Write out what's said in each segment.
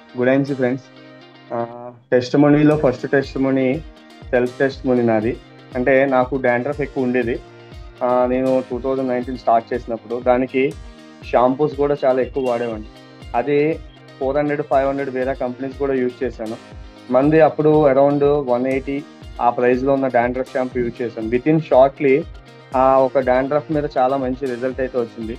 good ఐన్స్ friends టెస్ట్ మనీలో first testimony self testimony నాది అంటే నాకు డాండ్రఫ్ ఎక్కువ ఉండేది ఆ, నేను టూ థౌజండ్ నైన్టీన్ స్టార్ట్ చేసినప్పుడు దానికి షాంపూస్ కూడా చాలా ఎక్కువ వాడేవాడిని అది ఫోర్ హండ్రెడ్ ఫైవ్ హండ్రెడ్ వేరే కంపెనీస్ కూడా యూజ్ చేశాను మంది అప్పుడు అరౌండ్ వన్ ఎయిటీ ఆ ప్రైస్లో ఉన్న డాండ్రఫ్ షాంపూ యూజ్ చేశాను విత్ ఇన్ షార్ట్లీ ఆ ఒక డాండ్రఫ్ మీద చాలా మంచి రిజల్ట్ అయితే వచ్చింది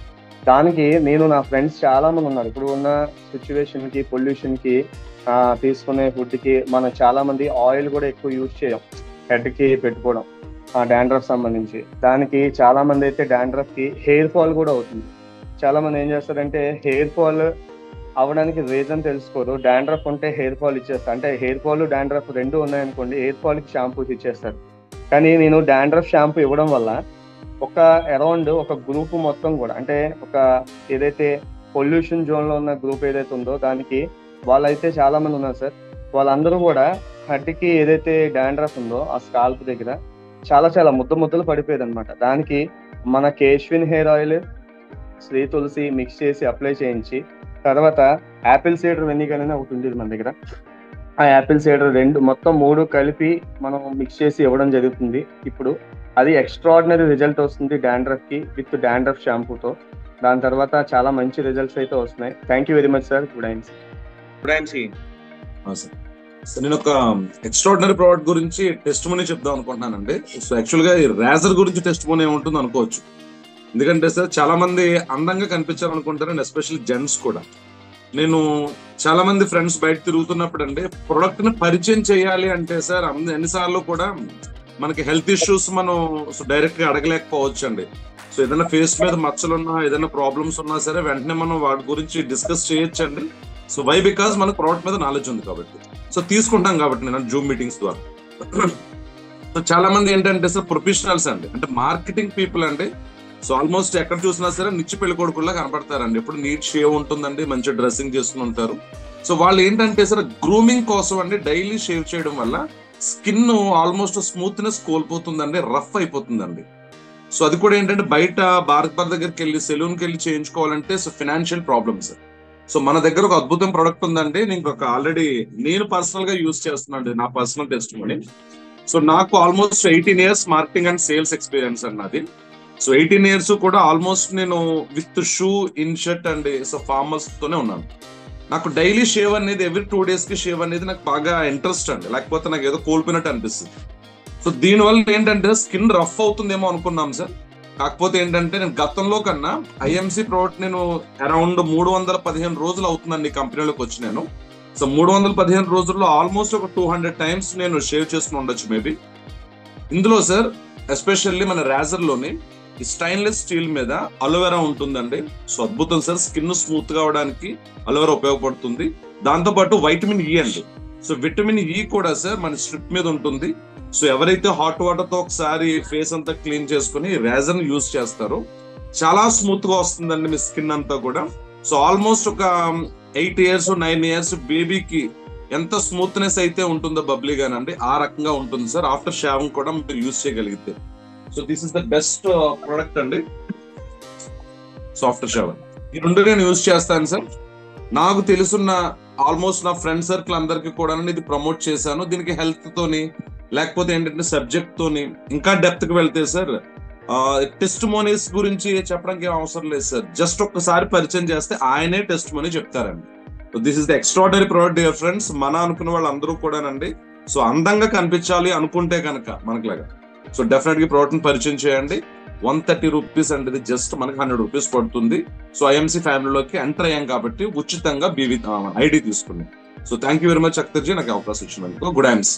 దానికి నేను నా ఫ్రెండ్స్ చాలా మంది ఉన్నారు ఇప్పుడు ఉన్న సిచ్యువేషన్ కి పొల్యూషన్ కి ఆ, తీసుకునే ఫుడ్ కి మనం చాలా మంది ఆయిల్ కూడా ఎక్కువ యూజ్ చేయం హెడ్ కి పెట్టుకోవడం ఆ డాండ్రఫ్ సంబంధించి దానికి చాలా మంది అయితే డాండ్రఫ్ కి హెయిర్ ఫాల్ కూడా అవుతుంది చాలా మంది ఏం చేస్తారంటే హెయిర్ ఫాల్ అవడానికి రీజన్ తెలుసుకోరు డాండ్రఫ్ ఉంటే హెయిర్ ఫాల్ ఇచ్చేస్తారు అంటే హెయిర్ ఫాల్ డాండ్రఫ్ రెండు ఉన్నాయనుకోండి హెయిర్ ఫాల్ కి షాంపూస్ ఇచ్చేస్తారు కానీ నేను డాండ్రఫ్ షాంపూ ఇవ్వడం వల్ల ఒక అరౌండ్ ఒక గ్రూప్ మొత్తం కూడా అంటే ఒక ఏదైతే పొల్యూషన్ జోన్ లో ఉన్న గ్రూప్ ఏదైతే ఉందో దానికి వాళ్ళైతే చాలా మంది ఉన్నారు సార్ వాళ్ళందరూ కూడా హడ్డికి ఏదైతే డాండ్రఫ్ ఉందో ఆ స్కాల్ప్ దగ్గర చాలా చాలా ముద్ద ముద్దలు పడిపోయేది అనమాట దానికి మన కేశ్విన్ hair oil Shri Tulsi mix చేసి అప్లై చేయించి తర్వాత యాపిల్ సీడర్ వెనిగర్ అనేది ఒకటి ఉండేది మన దగ్గర ఆ యాపిల్ సీడర్ రెండు మొత్తం మూడు కలిపి మనం మిక్స్ చేసి ఇవ్వడం జరుగుతుంది ఇప్పుడు అది ఎక్స్ట్రాడినరీ రిజల్ట్ వస్తుంది డాండ్రఫ్ కి విత్ డాండ్రఫ్ షాంపూతో దాని తర్వాత చాలా మంచి రిజల్ట్స్ అయితే వస్తున్నాయి thank you very much sir good ఐన్స్ బ్రాంచి సార్ సో నేను ఒక ఎక్స్ట్రాడినరీ ప్రోడక్ట్ గురించి టెస్ట్ మనీ చెప్దాం అనుకుంటున్నానండి సో యాక్చువల్ గా ఈ రేజర్ గురించి టెస్ట్ మనీ ఏముంటుంది అనుకోవచ్చు ఎందుకంటే సార్ చాలా మంది అందంగా కనిపించాలనుకుంటారు అండ్ ఎస్పెషల్లీ జెంట్స్ కూడా నేను చాలా మంది ఫ్రెండ్స్ బయట తిరుగుతున్నప్పుడు అండి ప్రొడక్ట్ ని పరిచయం చేయాలి అంటే సార్ అన్ని- ఎన్నిసార్లు కూడా మనకి హెల్త్ ఇష్యూస్ మనం డైరెక్ట్ గా అడగలేకపోవచ్చు అండి సో ఏదైనా ఫేస్ మీద మచ్చలు ఉన్నా ఏదైనా ప్రాబ్లమ్స్ ఉన్నా సరే వెంటనే మనం వాటి గురించి డిస్కస్ చేయొచ్చండి సో వై బికాస్ మనకు ప్రోడక్ట్ మీద నాలెడ్జ్ ఉంది కాబట్టి సో తీసుకుంటాం కాబట్టి నేను జూమ్ మీటింగ్స్ ద్వారా సో చాలా మంది ఏంటంటే సార్ ప్రొఫెషనల్స్ అండి అంటే మార్కెటింగ్ పీపుల్ అండి సో ఆల్మోస్ట్ ఎక్కడ చూసినా సరే నిచ్చి పెళ్లి కొడుకుల్లా కనపడతారండి ఎప్పుడు నీట్ షేవ్ ఉంటుందండి మంచి డ్రెస్సింగ్ చేసుకుని ఉంటారు సో వాళ్ళు ఏంటంటే సార్ గ్రూమింగ్ కోసం అండి డైలీ షేవ్ చేయడం వల్ల స్కిన్ ఆల్మోస్ట్ స్మూత్నెస్ కోల్పోతుందండి రఫ్ అయిపోతుందండి సో అది కూడా ఏంటంటే బయట భారత్ బార్ దగ్గరికి వెళ్ళి సెలూన్కి వెళ్ళి చేయించుకోవాలంటే సో ఫినాన్షియల్ ప్రాబ్లమ్స్ సో మన దగ్గర ఒక అద్భుతం ప్రొడక్ట్ ఉందండి నేను ఒక ఆల్రెడీ నేను పర్సనల్ గా యూజ్ చేస్తున్నాను నా పర్సనల్ టెస్ట్ సో నాకు almost eighteen years marketing and sales experience అన్నది సో ఎయిటీన్ ఇయర్స్ కూడా ఆల్మోస్ట్ నేను with shoe in shirt and so formals తోనే ఉన్నాను నాకు డైలీ షేవ్ అనేది ఎవ్రీ టూ డేస్ కి షేవ్ అనేది నాకు బాగా ఇంట్రెస్ట్ అండి లేకపోతే నాకు ఏదో కోల్పోయినట్టు అనిపిస్తుంది సో దీనివల్ల ఏంటంటే స్కిన్ రఫ్ అవుతుందేమో అనుకున్నాం సార్ కాకపోతే ఏంటంటే నేను గతంలో కన్నా ఐఎంసీ ప్రోడక్ట్ నేను అరౌండ్ మూడు వందల పదిహేను రోజులు అవుతుందండి ఈ కంపెనీలోకి వచ్చి నేను సో మూడు వందల పదిహేను రోజుల్లో ఆల్మోస్ట్ ఒక టూ హండ్రెడ్ టైమ్స్ నేను షేవ్ చేసుకుని ఉండొచ్చు మేబీ ఇందులో సార్ ఎస్పెషల్లీ మన రేజర్ లోని ఈ స్టైన్లెస్ స్టీల్ మీద అలోవెరా ఉంటుందండి సో అద్భుతం సార్ స్కిన్ స్మూత్ గా అవడానికి అలోవెరా ఉపయోగపడుతుంది దాంతో పాటు వైటమిన్ ఈ అండి సో విటమిన్ ఈ కూడా సార్ మన స్ట్రిప్ మీద ఉంటుంది సో ఎవరైతే హాట్ వాటర్ తో ఒకసారి ఫేస్ అంతా క్లీన్ చేసుకుని రేజర్ ని యూజ్ చేస్తారో చాలా స్మూత్ గా వస్తుందండి మీ స్కిన్ అంతా కూడా సో ఆల్మోస్ట్ ఒక ఎయిట్ ఇయర్స్ నైన్ ఇయర్స్ బేబీకి ఎంత స్మూత్నెస్ అయితే ఉంటుందో బబ్లీగానండి ఆ రకంగా ఉంటుంది సార్ ఆఫ్టర్ షావింగ్ కూడా మీరు యూజ్ చేయగలిగితే so this is the best product అండి సో ఆఫ్టర్ షవర్ ఈ రెండు నేను యూజ్ చేస్తాను సార్ నాకు తెలుసున్న ఆల్మోస్ట్ నా ఫ్రెండ్ సర్కిల్ అందరికి కూడా ఇది ప్రమోట్ చేశాను దీనికి హెల్త్ తోని లేకపోతే ఏంటంటే సబ్జెక్ట్ తోని ఇంకా డెప్త్ కి వెళ్తే సార్ టెస్ట్ మోనీస్ గురించి చెప్పడానికి ఏం అవసరం లేదు సార్ జస్ట్ ఒక్కసారి పరిచయం చేస్తే ఆయనే టెస్ట్ మోనీ చెప్తారండి this is the extraordinary product dear friends మన అనుకున్న వాళ్ళందరూ కూడానండి సో అందంగా కనిపించాలి అనుకుంటే కనుక మనకులాగా సో డెఫినెట్ గా ప్రోడక్ట్ ని పరిచయం చేయండి వన్ థర్టీ రూపీస్ అంటే ఇది జస్ట్ మనకి హండ్రెడ్ రూపీస్ పడుతుంది సో ఐఎంసీ ఫ్యామిలీలోకి ఎంటర్ అయ్యాం కాబట్టి ఉచితంగా బీవీ ఐడి తీసుకుని so thank you very much Akhtarji నాకు అవకాశం ఇచ్చినందుకు గుడ్ ఐమ్స్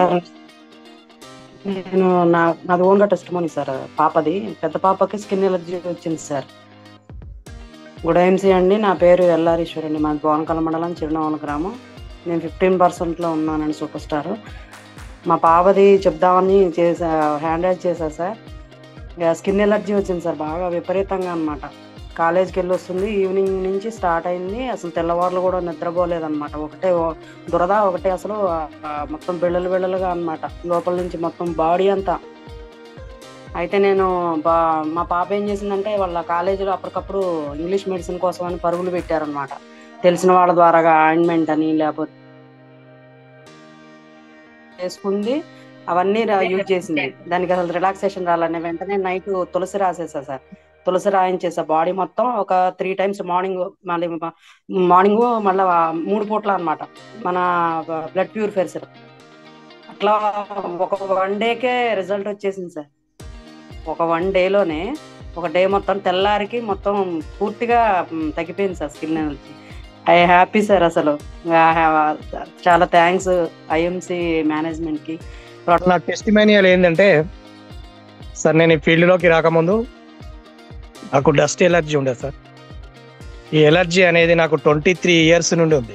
నేను నా నాది ఓన్గా టెస్ట్ మనీ సార్ పాపది పెద్ద పాపకి స్కిన్ ఎలర్జీ వచ్చింది సార్ గుడ్ ఐఎంసీ అండి నా పేరు ఎల్లారీశ్వర్ అండి మాది భువనకల మండలం చిరునవల గ్రామం నేను ఫిఫ్టీన్ పర్సెంట్లో ఉన్నానండి సూపర్ స్టార్ మా పాపది చెప్దామని చేసా హ్యాండ్ రైజ్ చేశా సార్ ఇక స్కిన్ ఎలర్జీ వచ్చింది సార్ బాగా విపరీతంగా అనమాట కాలేజ్కి వెళ్ళి వస్తుంది ఈవినింగ్ నుంచి స్టార్ట్ అయింది అసలు తెల్లవారులు కూడా నిద్రపోలేదన్నమాట ఒకటే ఓ- దురద ఒకటే అసలు ఆ, మొత్తం బిళ్ళలు బిళ్ళలుగా అన్నమాట లోపల నుంచి మొత్తం బాడీ అంతా అయితే నేను బా మా పాప ఏం చేసిందంటే వాళ్ళ కాలేజీలో అప్పటికప్పుడు ఇంగ్లీష్ మెడిసిన్ కోసం అని పరుగులు పెట్టారనమాట తెలిసిన వాళ్ళ ద్వారాగా ఆయింట్మెంట్ అని లేకపోతే చేసుకుంది అవన్నీ యూజ్ చేసింది దానికి అసలు రిలాక్సేషన్ రాలని వెంటనే నైట్ తులసి రాసేసా సార్ తులసి రాయించేసా బాడీ మొత్తం ఒక త్రీ టైమ్స్ మార్నింగ్ మళ్ళీ మార్నింగ్ మళ్ళీ మూడు పూట్ల అన్నమాట మన బ్లడ్ ప్యూరిఫైర్ సార్ అట్లా ఒక వన్ డేకే రిజల్ట్ వచ్చేసింది సార్ ఒక వన్ డేలోనే ఒక డే మొత్తం తెల్లారికి మొత్తం పూర్తిగా మ్, తగ్గిపోయింది sir skin energy I happy sir అసలు I have- చాలా థ్యాంక్స్ ఐఎంసి మేనేజ్మెంట్ కి నా టెస్ట్ మాన్యువల్ ఏంటంటే సార్ నేను ఈ ఫీల్డ్లోకి రాకముందు నాకు డస్ట్ ఎలర్జీ ఉండేది సార్ ఈ ఎలర్జీ అనేది నాకు ట్వంటీ త్రీ ఇయర్స్ నుండి ఉంది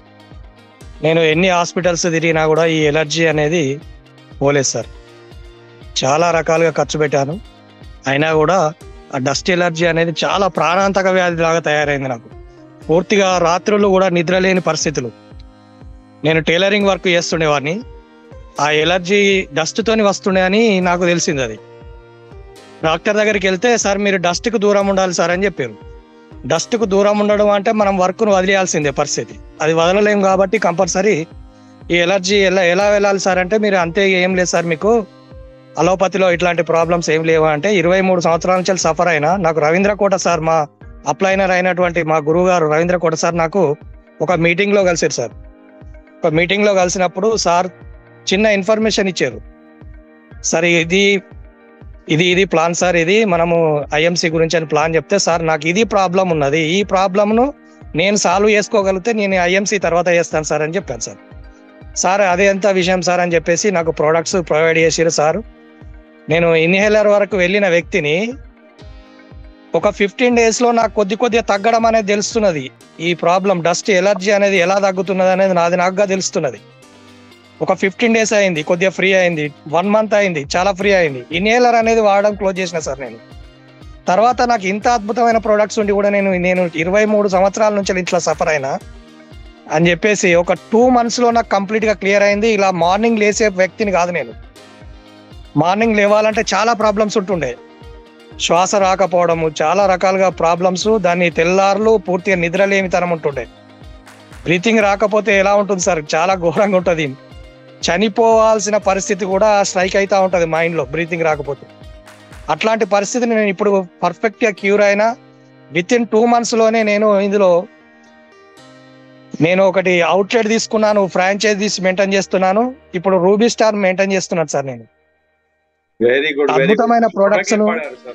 నేను ఎన్ని హాస్పిటల్స్ తిరిగినా కూడా ఈ ఎలర్జీ అనేది పోలేదు సార్ చాలా రకాలుగా ఖర్చు పెట్టాను అయినా కూడా ఆ డస్ట్ ఎలర్జీ అనేది చాలా ప్రాణాంతక వ్యాధి లాగా తయారైంది నాకు పూర్తిగా రాత్రులు కూడా నిద్ర లేని పరిస్థితులు నేను టైలరింగ్ వర్క్ చేస్తుండేవాడిని ఆ ఎలర్జీ డస్ట్ తోని వస్తుండే అని నాకు తెలిసింది అది డాక్టర్ దగ్గరికి వెళ్తే సార్ మీరు డస్ట్ కు దూరం ఉండాలి సార్ అని చెప్పారు డస్ట్ కు దూరం ఉండడం అంటే మనం వర్క్ ను వదిలేయాల్సిందే పరిస్థితి అది వదలలేం కాబట్టి కంపల్సరీ ఈ ఎలర్జీ ఎలా ఎలా వెళ్ళాలి సార్ అంటే మీరు అంతే ఏం లేదు సార్ మీకు అలోపతిలో ఇట్లాంటి ప్రాబ్లమ్స్ ఏం లేవు అంటే ఇరవై మూడు సంవత్సరాల నుంచి సఫర్ అయినా నాకు రవీంద్ర కోట సార్ మా అప్లైనర్ అయినటువంటి మా గురువు గారు రవీంద్ర కోట సార్ నాకు ఒక మీటింగ్ లో కలిసారు సార్ ఒక మీటింగ్ లో కలిసినప్పుడు సార్ చిన్న ఇన్ఫర్మేషన్ ఇచ్చారు సార్ ఇది ఇది ఇది ప్లాన్ సార్ ఇది మనము ఐఎంసి గురించి అని ప్లాన్ చెప్తే సార్ నాకు ఇది ప్రాబ్లం ఉన్నది ఈ ప్రాబ్లమ్ను నేను సాల్వ్ చేసుకోగలిగితే నేను ఐఎంసి తర్వాత చేస్తాను సార్ అని చెప్పాను సార్ సార్ అదే ఎంత విషయం సార్ అని చెప్పేసి నాకు ప్రోడక్ట్స్ ప్రొవైడ్ చేసారు సార్ నేను ఇన్హేలర్ వరకు వెళ్ళిన వ్యక్తిని ఒక ఫిఫ్టీన్ డేస్ లో నాకు కొద్ది కొద్దిగా తగ్గడం అనేది తెలుస్తున్నది ఈ ప్రాబ్లం డస్ట్ ఎలర్జీ అనేది ఎలా తగ్గుతున్నది అనేది నాది నాకుగా తెలుస్తున్నది ఒక ఫిఫ్టీన్ డేస్ అయింది కొద్దిగా ఫ్రీ అయింది వన్ మంత్ అయింది చాలా ఫ్రీ అయింది ఇన్హేలర్ అనేది వాడడం క్లోజ్ చేసిన సార్ నేను తర్వాత నాకు ఇంత అద్భుతమైన ప్రొడక్ట్స్ ఉండి కూడా నేను నేను ఇరవై మూడు సంవత్సరాల నుంచి ఇట్లా సఫర్ అయినా అని చెప్పేసి ఒక టూ మంత్స్ లో నాకు కంప్లీట్ గా క్లియర్ అయింది ఇలా మార్నింగ్ లేసే వ్యక్తిని కాదు నేను మార్నింగ్ లేవాలంటే చాలా ప్రాబ్లమ్స్ ఉంటుండే శ్వాస రాకపోవడము చాలా రకాలుగా ప్రాబ్లమ్స్ దాన్ని తెల్లార్లు పూర్తిగా నిద్రలేమితనం ఉంటుండే బ్రీతింగ్ రాకపోతే ఎలా ఉంటుంది సార్ చాలా ఘోరంగా ఉంటుంది చనిపోవాల్సిన పరిస్థితి కూడా స్ట్రైక్ అవుతా ఉంటది మైండ్ లో బ్రీతింగ్ రాకపోతే అట్లాంటి పరిస్థితిని నేను ఇప్పుడు పర్ఫెక్ట్ గా క్యూర్ అయినా విత్ ఇన్ టూ మంత్స్ లోనే నేను ఇందులో నేను ఒకటి అవుట్లెట్ తీసుకున్నాను ఫ్రాంచైజీస్ మెయింటైన్ చేస్తున్నాను ఇప్పుడు రూబీ స్టార్ మెయింటైన్ చేస్తున్నాను సార్ నేను వెరీ గుడ్ అద్భుతమైన products ను-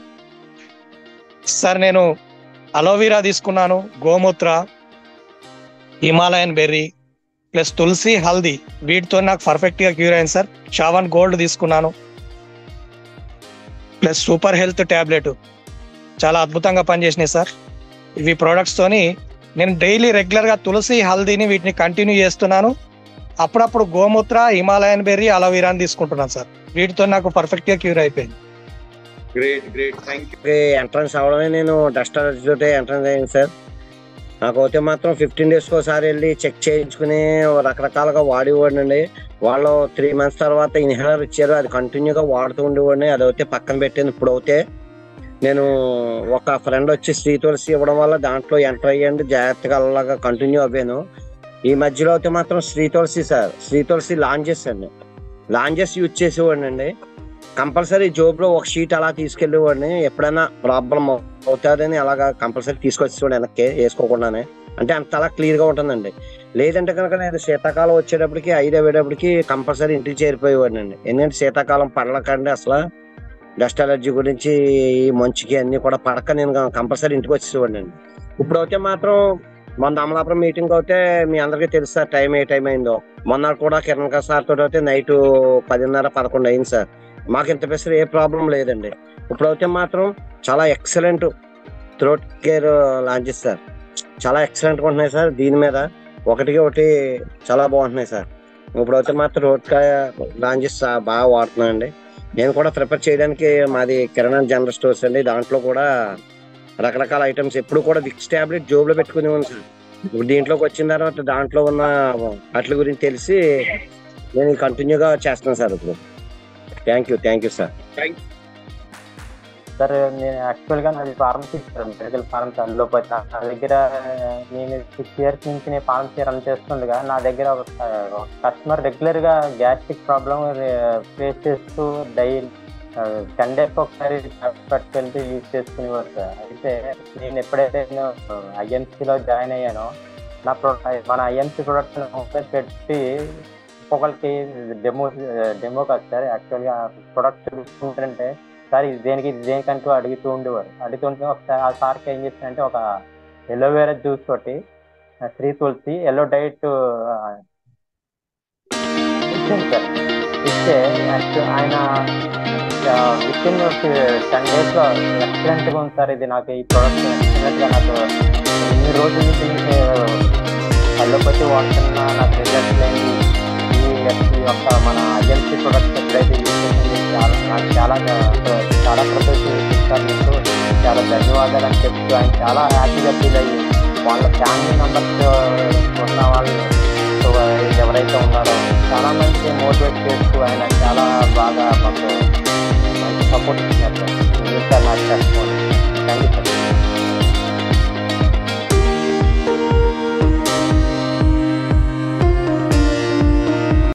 సార్ నేను అలోవీరా తీసుకున్నాను గోమూత్ర హిమాలయన్ బెర్రీ ప్లస్ తులసి హల్దీ వీటితో నాకు పర్ఫెక్ట్ గా క్యూర్ అయింది సార్ షావన్ గోల్డ్ తీసుకున్నాను ప్లస్ సూపర్ హెల్త్ టాబ్లెట్ చాలా అద్భుతంగా పనిచేసినాయి సార్ ఇవి products తోని నేను డైలీ రెగ్యులర్ గా తులసి హల్దీని వీటిని కంటిన్యూ చేస్తున్నాను అప్పుడప్పుడు గోమూత్ర హిమాలయన్ బెర్రీ అలోవీరాని తీసుకుంటున్నాను సార్ వీటితో నాకు పర్ఫెక్ట్ గా క్యూర్ అయిపోయింది great great thank you entrance అవడమే నేను డస్ట్ అలర్జీ తోటే ఎంట్రన్స్ అయ్యింది సార్ నాకు అయితే మాత్రం ఫిఫ్టీన్ డేస్కి ఒకసారి వెళ్ళి చెక్ చేయించుకుని రకరకాలుగా వాడేవాడినండి వాళ్ళు త్రీ మంత్స్ తర్వాత ఇన్హేలర్ ఇచ్చారు అది కంటిన్యూగా వాడుతూ ఉండేవాడిని అది అయితే పక్కన పెట్టాను ఇప్పుడు అయితే నేను ఒక ఫ్రెండ్ వచ్చి శ్రీ తులసి ఇవ్వడం వల్ల దాంట్లో ఎంటర్ అయ్యండి జాగ్రత్తగా అలాగా కంటిన్యూ అవ్వాను ఈ మధ్యలో అయితే మాత్రం శ్రీ తులసి సార్ శ్రీ తులసి లాంచెస్ అండి లాంచెస్ యూజ్ చేసేవాడిని అండి కంపల్సరీ జోబులో ఒక షీట్ అలా తీసుకెళ్ళేవాడిని ఎప్పుడైనా ప్రాబ్లం అవుతుందని అలాగా కంపల్సరీ తీసుకొచ్చేవాడు వెనక్కి వేసుకోకుండానే అంటే అంత అలా క్లియర్ గా ఉంటుందండి లేదంటే కనుక నేను శీతాకాలం వచ్చేటప్పటికి ఐదు అయ్యేటప్పటికి కంపల్సరీ ఇంటికి చేరిపోయేవాడిని అండి ఎందుకంటే శీతాకాలం పడలకండి అసలు డస్ట్ అలర్జీ గురించి ఈ మంచుకి అన్ని కూడా పడక నేను కంపల్సరీ ఇంటికి వచ్చేసేవాడిని అండి ఇప్పుడు అయితే మాత్రం మొన్న అమలాపురం మీటింగ్ అయితే మీ అందరికీ తెలుసు సార్ టైం ఏ టైం అయిందో మొన్న కూడా కిరణ్ గారు సార్ తోటి అయితే నైట్ పదిన్నర పదకొండు అయింది సార్ మాకు ఇంత పెసరు ఏ ప్రాబ్లం లేదండి ఇప్పుడైతే మాత్రం చాలా excellent throat care lozenges sir చాలా ఎక్సలెంట్ గా ఉంటున్నాయి సార్ దీని మీద ఒకటికి ఒకటి చాలా బాగుంటున్నాయి సార్ ఇప్పుడైతే మాత్రం రోడ్ లాంచెస్ బాగా వాడుతున్నాను అండి నేను కూడా ప్రిపేర్ చేయడానికి మాది కిరణ్ జనరల్ స్టోర్స్ అండి దాంట్లో కూడా రకరకాల ఐటమ్స్ ఎప్పుడు కూడా విక్స్ టాబ్లెట్ జోబులో పెట్టుకుని ఉంది సార్ ఇప్పుడు దీంట్లోకి వచ్చిన తర్వాత దాంట్లో ఉన్న వాటి గురించి తెలిసి నేను కంటిన్యూగా చేస్తున్నాను సార్ ఇప్పుడు thank you thank you sir sir నేను యాక్చువల్గా నాది pharmacy sir medical pharmacy allopathy నా దగ్గర నేను సిక్స్ ఇయర్స్ నుంచి నేను ఫార్మసీ రన్ చేస్తుండగా నా దగ్గర ఒక కస్టమర్ రెగ్యులర్గా గ్యాస్ట్రిక్ ప్రాబ్లం ఫేస్ చేస్తూ డైలీ టెన్ డేస్ ఒకసారి పట్టుకెళ్తే యూజ్ చేసుకునేవారు సార్ అయితే నేను ఎప్పుడైతే నేను ఐఎంసీలో జాయిన్ అయ్యానో నా ప్రొడక్ట్ మన ఐఎంసీ ప్రొడక్ట్ పెట్టి ఒకరికి డెమో డెమో కాదు సార్ యాక్చువల్గా ప్రొడక్ట్ చూసుకుంటారంటే సార్ ఇది దేనికి ఇది దేనికంటూ అడుగుతూ ఉండేవారు అడుగుతుంటే ఒకసారి ఆ సార్కి ఏం చేశారంటే ఒక ఎలోవేరా జ్యూస్ తోటి ఆ, శ్రీ తులసి ఎల్లో డైట్ ఇచ్చింది సార్ ఇస్తే యాక్చు- ఆయన విత్ ఇన్ టెన్ డేస్లో ఎక్సలెంట్గా ఉంది సార్ ఇది నాకు ఈ ప్రోడక్ట్ ఎక్సలెంట్గా నాకు ఇన్ని రోజుల నుంచి అల్లోపతి వాడుతున్నా నాకు రిజల్ట్ లేని ఈ ఈ యొక్క మన ఐఎల్సీ ప్రొడక్ట్ ఎప్పుడైతే యూజ్ చేసింది చాలా నాకు చాలా చాలా ప్రొఫెషనల్ ఇస్తారు మీకు చాలా ధన్యవాదాలు అని చెప్తూ ఆయన చాలా హ్యాపీగా ఫీల్ అయ్యి వాళ్ళ ఫ్యామిలీ మెంబర్స్ ఉన్న వాళ్ళు సో ఎవరైతే ఉన్నారో చాలా మంది మోటివేట్ చేస్తూ ఆయన చాలా బాగా మాకు